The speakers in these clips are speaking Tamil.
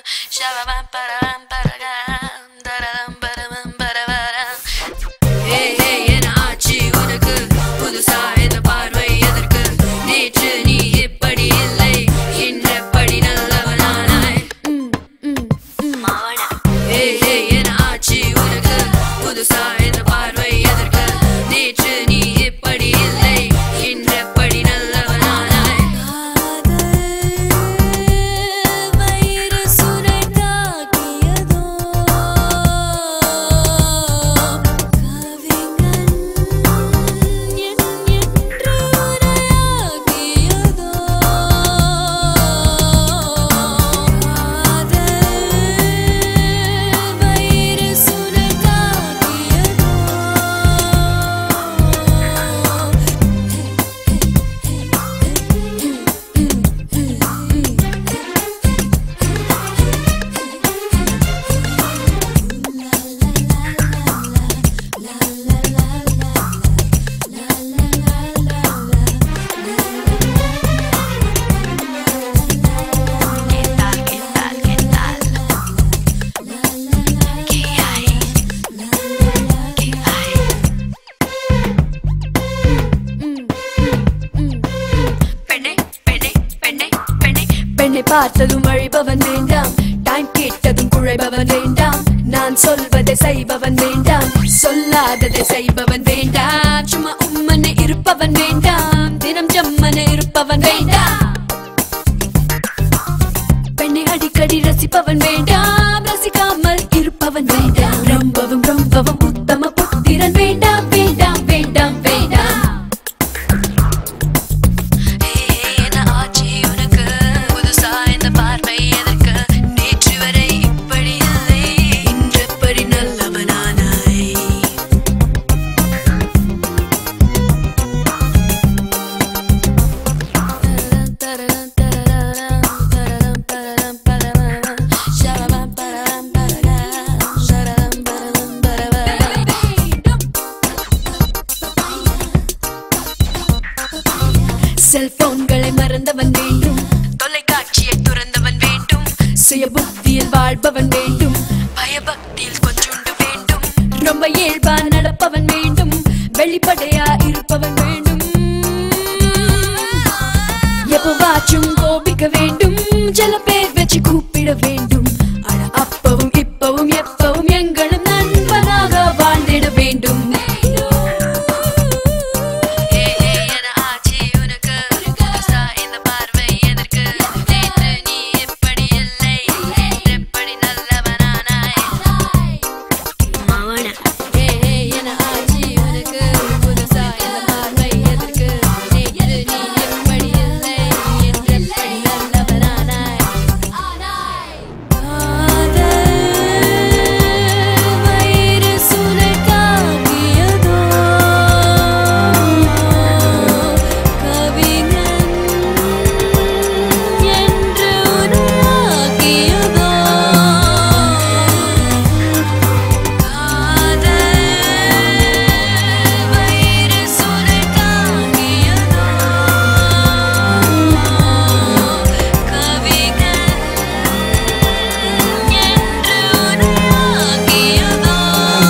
Shababam, parabam, paragam, daradam, barabam, barabaram. Hey, hey, என்ன ஆச்சு உனக்கு? புதுசா இந்த பார்வை எதற்கு? நேற்று நீ இப்படி இல்லை, இன்றெப்படி நல்லவனானாய்? ம், ம், ம். Hey, hey, என்ன ஆச்சு உனக்கு? புதுசா இந்த பார்வை எதற்கு? நேற்று நீ இப்படி இல்லை, இன்றெப்படி நல்லவனானாய்? ¿Qué tal, qué tal, qué tal? ¿Qué hay? ¿Qué hay? பெண்ணே பெண்ணே பெண்ணே பெண்ணே பெண்ணை பார்த்ததும் அழிபவன் வேண்டாம் டைம் கேட்டதும் குழைபவன் வேண்டாம் நான் சொல்வதை செய்பவன் வேண்டாம் சொல்லாததை செய்பவன் வேண்டாம் சும்மா உம்மனை இருப்பவன் வேண்டாம் தினம் ஜம்மனை இருப்பவன் வேண்டாம் பெண்ணை அடிக்கடி ரசிப்பவன் வேண்டாம் ரசிக்காமல் இருப்பவன் வேண்டாம் ரொம்பவும் ரொம்பவும் உத்தம புத்திரன் வேண்டாம் வேண்டாம் வேண்டாம் வேண்டாம் என்ன ஆச்சு உனக்கு புதுசா இந்த பார்வை எதற்கு நேற்று வரை இப்படி இல்லை இன்றெப்படி நல்லவனானாய் செல்போன்களை மறந்தவன் வேண்டும் தொலைக்காட்சியை துறந்தவன் வேண்டும் சுய புத்தியில் வாழ்பவன் வேண்டும் பயபக்தியில் கொஞ்சுண்டு வேண்டும் ரொம்ப இயல்பா நடப்பவன் வேண்டும் வெளிப்படையா இருப்பவன் வேண்டும் எப்பவாச்சும் கோபிக்க வேண்டும் சில பேர் வச்சு கூப்பிட வேண்டும் ஆனா அப்பவும் இப்பவும் எப்பவும் எங்களும் நண்பனாக வாழ்ந்திட வேண்டும் ஏ ஏ என்ன ஆச்சு உனக்கு புதுசா இந்த பார்வை எதற்கு நேற்று நீ இப்படி இல்லை இன்றெப்படி நல்லவனானாய் மாவன ஏ, ஏ, என ஆச்சு உனக்கு புதுசா இந்த பார்வை எதற்கு? நேற்று நீ எப்படி இல்லை, என்றெப்படி நல்லவனானாய்?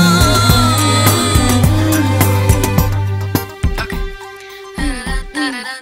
Da da da